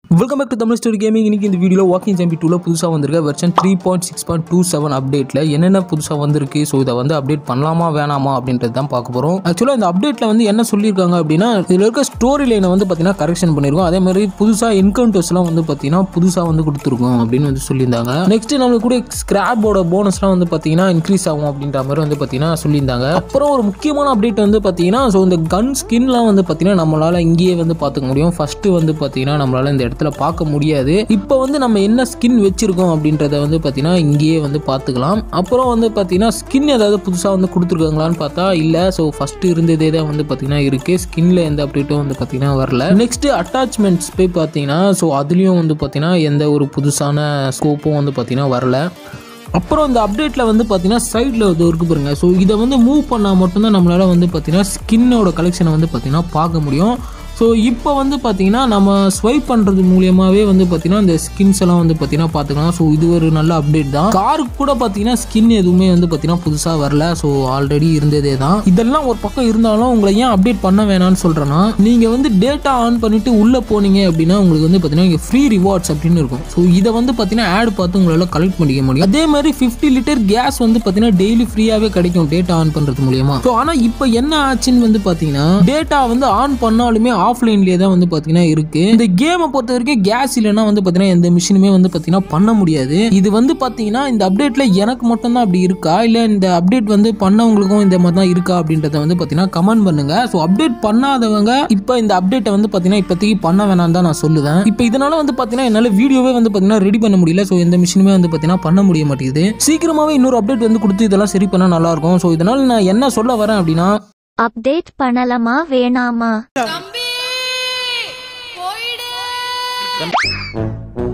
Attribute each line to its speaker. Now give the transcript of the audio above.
Speaker 1: welcome back to Tamil story gaming இன்னைக்கு இந்த வீடியோவில் வாக்கிங் சாம்பி டூவில் புதுசாக வந்திருக்க version three point six point two seven அப்டேட்டில் என்னென்ன புதுசாக வந்திருக்கு ஸோ இதை வந்து அப்டேட் பண்ணலாமா வேணாமா அப்படின்றது தான் பார்க்க போகிறோம் ஆக்சுவலாக இந்த அப்டேட்டில் வந்து என்ன சொல்லியிருக்காங்க அப்படின்னா இதில் இருக்க ஸ்டோரி லைனை வந்து பார்த்தீங்கன்னா கரெக்ஷன் பண்ணியிருக்கோம் அதே மாதிரி புதுசாக என்கவுண்டர்ஸ்லாம் வந்து பார்த்தீங்கன்னா புதுசாக வந்து கொடுத்துருக்கோம் அப்படின்னு வந்து சொல்லியிருந்தாங்க நெக்ஸ்ட் நம்மளுக்கு கூட ஸ்கிராப்போட போனஸ்லாம் வந்து பார்த்தீங்கன்னா இன்க்ரீஸ் ஆகும் அப்படின்ற மாதிரி வந்து பார்த்தீங்கன்னா சொல்லியிருந்தாங்க அப்புறம் ஒரு முக்கியமான அப்டேட் வந்து பார்த்தீங்கன்னா ஸோ இந்த கன் ஸ்கின்லாம் வந்து பார்த்தீங்கன்னா நம்மளால் இங்கேயே வந்து பார்த்துக்க முடியும் ஃபர்ஸ்ட் வந்து பார்த்தீங்கன்னா நம்மளால இந்த இடத்துல பார்க்க முடியாது இப்போ வந்து நம்ம என்ன ஸ்கின் வச்சிருக்கோம் அப்படின்றத வந்து பார்த்தீங்கன்னா இங்கேயே வந்து பார்த்துக்கலாம் அப்புறம் வந்து பார்த்தீங்கன்னா ஸ்கின் ஏதாவது புதுசாக வந்து கொடுத்துருக்காங்களான்னு பார்த்தா இல்லை ஸோ ஃபர்ஸ்ட் இருந்ததே தான் வந்து பார்த்தீங்கன்னா இருக்கு ஸ்கின்ல எந்த அப்டேட்டும் வந்து பார்த்தீங்கன்னா வரல நெக்ஸ்ட் அட்டாச்மெண்ட்ஸ் போய் பார்த்தீங்கன்னா ஸோ அதுலேயும் வந்து பார்த்தீங்கன்னா எந்த ஒரு புதுசான ஸ்கோப்பும் வந்து பார்த்தீங்கன்னா வரல அப்புறம் இந்த அப்டேட்டில் வந்து பார்த்தீங்கன்னா சைடில் இது இருக்கு பாருங்க ஸோ இதை வந்து மூவ் பண்ணால் மட்டும்தான் நம்மளால் வந்து பார்த்தீங்கன்னா ஸ்கின்னோட கலெக்ஷனை வந்து பார்த்தீங்கன்னா பார்க்க முடியும் ஸோ இப்போ வந்து பார்த்தீங்கன்னா நம்ம ஸ்வைப் பண்ணுறது மூலியமாகவே வந்து பார்த்தீங்கன்னா இந்த ஸ்கின்ஸ் எல்லாம் வந்து பார்த்தீங்கன்னா பார்த்துக்கலாம் ஸோ இது ஒரு நல்ல அப்டேட் தான் காருக்கு கூட பார்த்தீங்கன்னா ஸ்கின் எதுவுமே வந்து பார்த்தீங்கன்னா புதுசாக வரல ஸோ ஆல்ரெடி இருந்ததே தான் இதெல்லாம் ஒரு பக்கம் இருந்தாலும் உங்களை ஏன் அப்டேட் பண்ண வேணாம்னு சொல்கிறேன்னா நீங்கள் வந்து டேட்டா ஆன் பண்ணிட்டு உள்ளே போனீங்க அப்படின்னா உங்களுக்கு வந்து பார்த்தீங்கன்னா இங்கே ஃப்ரீ ரிவார்ட்ஸ் அப்படின்னு இருக்கும் ஸோ இதை வந்து பார்த்தீங்கன்னா ஆட் பார்த்து உங்களால் கலெக்ட் பண்ணிக்க முடியும் அதே மாதிரி ஃபிஃப்டி லிட்டர் கேஸ் வந்து பார்த்தீங்கன்னா டெய்லி ஃப்ரீயாகவே கிடைக்கும் டேட்டா ஆன் பண்ணுறது மூலியமா ஸோ ஆனால் இப்போ என்ன ஆச்சுன்னு வந்து பார்த்தீங்கன்னா டேட்டா வந்து ஆன் பண்ணாலுமே ஆஃப்லைன்லேயே தான் வந்து பார்த்தீங்கன்னா இருக்கு இந்த கேமை பொறுத்த வரைக்கும் கேஸ் இல்லைன்னா வந்து பார்த்தீங்கன்னா எந்த மிஷினுமே வந்து பார்த்தீங்கன்னா பண்ண முடியாது இது வந்து பார்த்தீங்கன்னா இந்த அப்டேட்ல எனக்கு மட்டும் தான் அப்படி இருக்கா இல்லை இந்த அப்டேட் வந்து பண்ணவங்களுக்கும் இந்த மாதிரி தான் இருக்கா அப்படின்றத வந்து பார்த்தீங்கன்னா கமெண்ட் பண்ணுங்க ஸோ அப்டேட் பண்ணாதவங்க இப்போ இந்த அப்டேட்டை வந்து பார்த்தீங்கன்னா இப்போதைக்கு பண்ண வேணாம் தான் நான் சொல்லுவேன் இப்போ இதனால வந்து பார்த்தீங்கன்னா என்னால் வீடியோவே வந்து பார்த்தீங்கன்னா ரெடி பண்ண முடியல ஸோ எந்த மிஷினுமே வந்து பார்த்தீங்கன்னா பண்ண முடிய மாட்டேங்குது சீக்கிரமாவே இன்னொரு அப்டேட் வந்து கொடுத்து இதெல்லாம் சரி பண்ணால் நல்லா இருக்கும் ஸோ இதனால நான் என்ன சொல்ல வரேன் அப்படின்னா
Speaker 2: அப்டேட் பண்ணலாமா வேணாமா
Speaker 3: தம்பி போயிடு